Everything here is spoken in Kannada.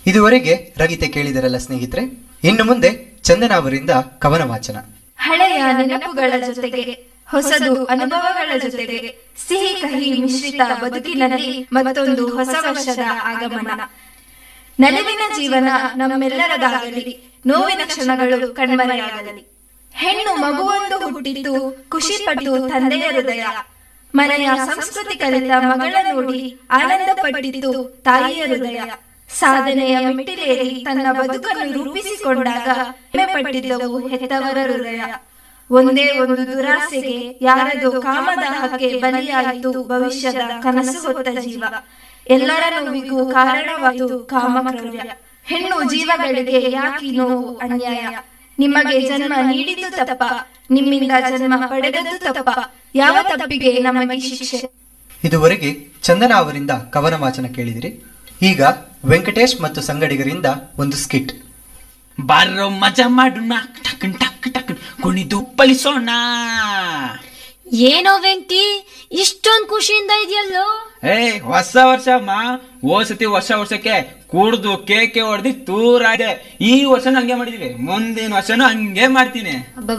ಇದುವರೆಗೆ ರಗೀತೆ ಕೇಳಿದರಲ್ಲ ಸ್ನೇಹಿತರೆ ಇನ್ನು ಮುಂದೆ ಚಂದನ ಅವರಿಂದ ಕವನ ವಾಚನ ಹಳೆಯ ನೆನಪುಗಳ ಜೊತೆಗೆ ಹೊಸದು ಅನುಭವಗಳ ಜೊತೆಗೆ ಸಿಹಿ ಕಹಿ ಮಿಶ್ರಿತ ಬದುಕಿನಲ್ಲಿ ಮತ್ತೊಂದು ಹೊಸ ವರ್ಷದ ಆಗಮನ ನಲಿವಿನ ಜೀವನ ನಮ್ಮೆಲ್ಲರದಾಗಲಿ ನೋವಿನ ಕ್ಷಣಗಳು ಕಣ್ಮರೆಯಾಗಲಿ ಹೆಣ್ಣು ಮಗುವೊಂದು ಹುಟ್ಟಿದ್ದು ಖುಷಿಪಟ್ಟು ತಂದೆಯ ಹೃದಯ ಮನೆಯ ಸಂಸ್ಕೃತಿ ಕಲಿತ ಮಗಳ ನೋಡಿ ಆನಂದ ಪಟ್ಟಿದ್ದು ತಾಯಿಯ ಹೃದಯ ಸಾಧನೆಯ ಮೆಟ್ಟಿಲೇರಿ ತನ್ನ ಬದುಕನ್ನು ರೂಪಿಸಿಕೊಂಡಾಗ ಹೆಮ್ಮೆ ಪಟ್ಟಿದ್ದವು ಹೆತ್ತವರ ಹೃದಯ ಒಂದೇ ಒಂದು ದುರಾಸೆಗೆ ಯಾರದೋ ಕಾಮದಾಹಕ್ಕೆ ಬಲಿಯಾಯಿತು ಭವಿಷ್ಯದ ಕನಸು ಹೊತ್ತ ಜೀವ ಎಲ್ಲರ ನೋವಿಗೂ ಕಾರಣವಾಯಿತು ಕಾಮಕ್ರವ್ಯ ಹೆಣ್ಣು ಜೀವಗಳಿಗೆ ಯಾಕಿ ನೋವು ಅನ್ಯಾಯ ನಿಮಗೆ ಜನ್ಮ ನೀಡಿದ್ದು ತಪ್ಪ ನಿಮ್ಮಿಂದ ಜನ್ಮ ಪಡೆದದ್ದು ತಪ್ಪ ಯಾವ ತಪ್ಪಿಗೆ ನಮಗೆ ಶಿಕ್ಷೆ ಇದುವರೆಗೆ ಚಂದನ ಅವರಿಂದ ಕವನ ವಾಚನ ಕೇಳಿದಿರಿ ಈಗ ವೆಂಕಟೇಶ್ ಮತ್ತು ಸಂಗಡಿಗರಿಂದ ಒಂದು ಸ್ಕಿಟ್ ಬಾರೋ ಮಜಾ ಮಾಡೋಣ ಟಕ್ ಟಕ್ ಟಕ್ ಕುಣಿದು ಪಲಿಸೋಣ ಏನೋ ವೆಂಕಿ ಇಷ್ಟೊಂದ್ ಖುಷಿಯಿಂದ ಇದೆಯಲ್ಲೋ ಏ ಹೊಸ ವರ್ಷ ಅಮ್ಮ ಹೋದ್ ಸತಿ ವರ್ಷ ವರ್ಷಕ್ಕೆ ಕುಡ್ದು ಕೇಕೆ ಹೊಡೆದು ತೂರ ಇದೆ ಈ ವರ್ಷನೂ ಹಂಗೆ ಮಾಡಿದೀವಿ ಮುಂದಿನ ವರ್ಷನೂ ಹಂಗೆ ಮಾಡ್ತೀನಿ